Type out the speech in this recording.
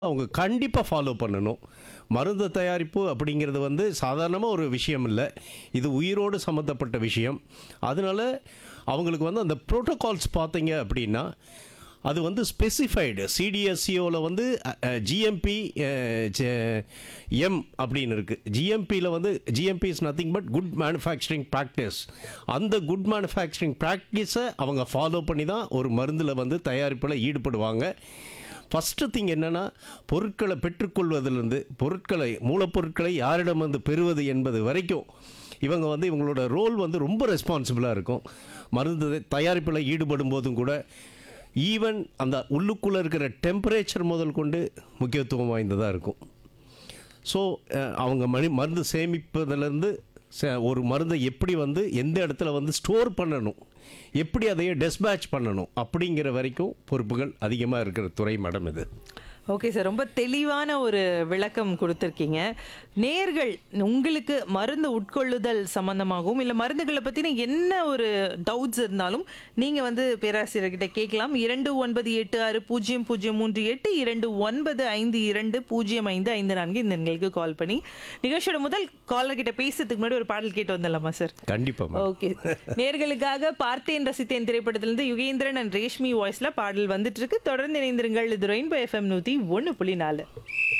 அவங்க கண்டிப்பாக ஃபாலோ பண்ணணும் மருந்து தயாரிப்பு அப்படிங்கிறது வந்து சாதாரணமாக ஒரு விஷயம் இல்லை இது உயிரோடு சம்மந்தப்பட்ட விஷயம் அதனால அவங்களுக்கு வந்து அந்த ப்ரோட்டோகால்ஸ் பார்த்தீங்க அப்படின்னா அது வந்து ஸ்பெசிஃபைடு சிடிஎஸ்சிஓவில் வந்து ஜிஎம்பி எம் அப்படின்னு இருக்குது ஜிஎம்பியில் வந்து GMP is nothing but good manufacturing practice அந்த குட் மேனுஃபேக்சரிங் ப்ராக்டிஸை அவங்க ஃபாலோ பண்ணி தான் ஒரு மருந்தில் வந்து தயாரிப்பில் ஈடுபடுவாங்க ஃபஸ்ட்டு திங் என்னென்னா பொருட்களை பெற்றுக்கொள்வதிலிருந்து பொருட்களை மூலப்பொருட்களை யாரிடம் வந்து பெறுவது என்பது வரைக்கும் இவங்க வந்து இவங்களோட ரோல் வந்து ரொம்ப ரெஸ்பான்சிபிளாக இருக்கும் மருந்து தயாரிப்பில் ஈடுபடும் போதும் கூட ஈவன் அந்த உள்ளுக்குள்ளே இருக்கிற டெம்பரேச்சர் முதல் கொண்டு முக்கியத்துவம் வாய்ந்ததாக இருக்கும் ஸோ அவங்க மணி மருந்து சேமிப்பதிலேருந்து ச- ஒரு மருந்தை எப்படி வந்து எந்த இடத்துல வந்து ஸ்டோர் பண்ணணும் எப்படி அதையே டெஸ்பேட்ச் பண்ணணும் அப்படிங்கிற வரைக்கும் பொறுப்புகள் அதிகமாக இருக்கிற துறை மேடம் இது ஓகே சார் ரொம்ப தெளிவான ஒரு விளக்கம் கொடுத்துருக்கீங்க நேர்கள் உங்களுக்கு மருந்து உட்கொள்ளுதல் சம்பந்தமாகவும் இல்லை மருந்துகளை பற்றின என்ன ஒரு டவுட்ஸ் இருந்தாலும் நீங்கள் வந்து பேராசிரியர்கிட்ட கேட்கலாம் இரண்டு ஒன்பது எட்டு ஆறு பூஜ்ஜியம் பூஜ்ஜியம் மூன்று எட்டு இரண்டு ஒன்பது ஐந்து இரண்டு பூஜ்ஜியம் ஐந்து ஐந்து நான்கு இந்த எண்களுக்கு கால் பண்ணி நிகழ்ச்சியோட முதல் காலர் கிட்ட பேசுறதுக்கு முன்னாடி ஒரு பாடல் கேட்டு வந்துடலாமா சார் கண்டிப்பாக ஓகே நேர்களுக்காக பார்த்தேன் ரசித்தேன் திரைப்படத்திலிருந்து யுகேந்திரன் அண்ட் ரேஷ்மி வாய்ஸ்ல பாடல் வந்துட்டு இருக்கு தொடர்ந்து இணைந்திருங்கள் இது ரெயின்போ எஃப்எம் நூத்தி ஒன்று புள்ளி நாலு